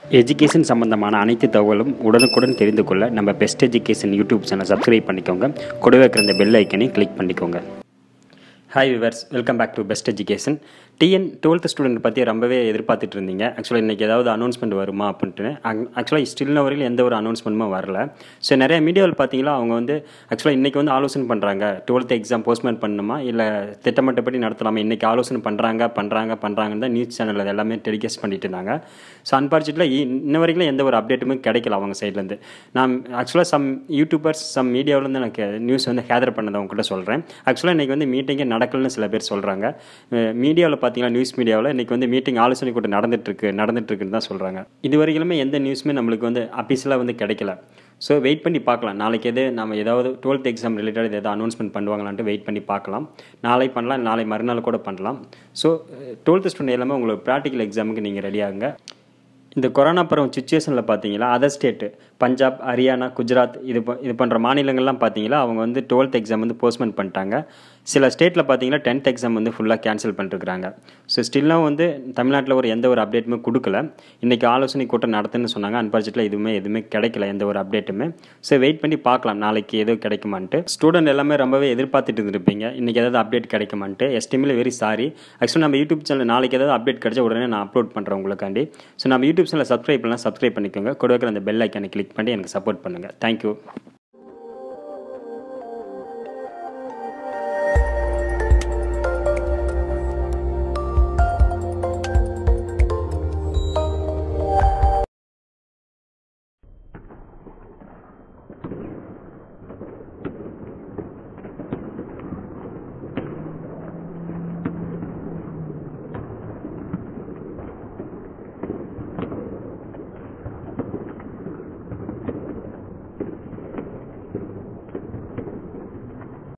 education சம்பந்தமான அனைத்து தகவலும் உடனுக்குடன் தெரிந்து கொள்ள நம்ம best education YouTube channel subscribe பண்ணிக்கோங்க கூடவே இருக்கிற இந்த பெல் ஐக்கனை கிளிக் பண்ணிக்கோங்க hi viewers welcome back to best education TN twelfth student பற்றி ரொம்பவே எதிர்பார்த்துட்டு இருந்தீங்க ஆக்சுவலாக இன்றைக்கி ஏதாவது அனௌன்ஸ்மெண்ட் வருமா அப்படின்ட்டு ஆக்சுவலாக ஸ்டில் வரையில் எந்த ஒரு அனௌன்ஸ்மெண்ட்டுமே வரல ஸோ நிறைய மீடியாவில் பார்த்தீங்களா அவங்க வந்து ஆக்சுவலாக இன்றைக்கி வந்து ஆலோசனை பண்ணுறாங்க டுவெல்த் எக்ஸாம் போஸ்ட்மேன் பண்ணணுமா இல்லை திட்டமிட்டபடி நடத்தலாமா இன்றைக்கி ஆலோசனை பண்ணுறாங்க பண்ணுறாங்க பண்ணுறாங்கன்னு தான் நியூஸ் சேனலில் எல்லாமே டெலிகாஸ்ட் பண்ணிட்டு இருந்தாங்க ஸோ அன்பார்ச்சுனேட்லி இன்ன வரைக்கும் எந்த ஒரு அப்டேட்டுமே கிடைக்கல அவங்க சைட்லேருந்து நான் ஆக்சுவலாக சம் யூடியூபர்ஸ் சம் மீடியாவிலேருந்து எனக்கு நியூஸ் வந்து ஹேதர் பண்ணதை அவங்ககிட்ட சொல்கிறேன் ஆக்சுவலாக இன்றைக்கி வந்து மீட்டிங்கே நடக்கலன்னு சில பேர் சொல்கிறாங்க மீடியாவில் பார்த்தீங்கன்னா நியூஸ் மீடியாவில் இன்றைக்கி வந்து மீட்டிங் ஆலோசனை கூட்டம் நடந்துட்டுருக்கு நடந்துட்டுருக்குன்னு தான் சொல்கிறாங்க இது வரைக்குமே எந்த நியூஸுமே நம்மளுக்கு வந்து அஃபீஷியலாக வந்து கிடைக்கல ஸோ வெயிட் பண்ணி பார்க்கலாம் நாளைக்கு எது நம்ம ஏதாவது டுவெல்த் எக்ஸாம் ரிலேட்டட் எதாவது அனௌன்ஸ்மெண்ட் பண்ணுவாங்களான்ட்டு வெயிட் பண்ணி பார்க்கலாம் நாளை பண்ணலாம் நாளை மறுநாள் கூட பண்ணலாம் ஸோ டுவெல்த் ஸ்டூடெண்ட் எல்லாமே உங்களுக்கு ப்ராக்டிக்கல் எக்ஸாமுக்கு நீங்கள் ரெடியாகுங்க இந்த கொரோனா பருவம் சுச்சுவேஷனில் பார்த்தீங்களா அதர் ஸ்டேட்டு பஞ்சாப் ஹரியானா குஜராத் இது ப- இது பண்ணுற மாநிலங்கள்லாம் பார்த்தீங்களா அவங்க வந்து டுவெல்த் எக்ஸாம் வந்து போஸ்ட்மெண்ட் பண்ணிட்டாங்க சில ஸ்டேட்டில் பார்த்தீங்கன்னா டென்த் எக்ஸாம் வந்து ஃபுல்லாக கேன்சல் பண்ணிருக்காங்க ஸோ ஸ்டில்லாம் வந்து தமிழ்நாட்டில் ஒரு எந்த ஒரு அப்டேட்டுமே கொடுக்கல இன்றைக்கி ஆலோசனை கூட்டம் நடத்துன்னு சொன்னாங்க அன்பார்ச்சுனேட்ல எதுவுமே எதுவுமே கிடைக்கல எந்த ஒரு அப்டேட்டுமே ஸோ வெயிட் பண்ணி பார்க்கலாம் நாளைக்கு ஏதோ கிடைக்குமான்ட்டு ஸ்டூடெண்ட் எல்லாமே ரொம்பவே எதிர்பார்த்துட்டு இருந்திருப்பீங்க இன்றைக்கி ஏதாவது அப்டேட் கிடைக்குமான்ட்டு எஸ்டிமில் வெரி சாரி ஆக்சுவலாக நம்ம யூடியூப் சேனல் நாளைக்கு ஏதாவது அப்டேட் கிடைச்சா உடனே நான் அப்லோட் பண்ணுறேன் உங்களுக்காண்டி ஸோ நம்ம யூடியூப் சேனல் சப்ஸ்கிரைப் பண்ணலாம் சப்ஸ்கிரைப் பண்ணிக்கோங்க கூட இருக்கிற அந்த பெல் ஐக்கானை கிளிக் பண்ணி எனக்கு சப்போர்ட் பண்ணுங்கள் தேங்க்யூ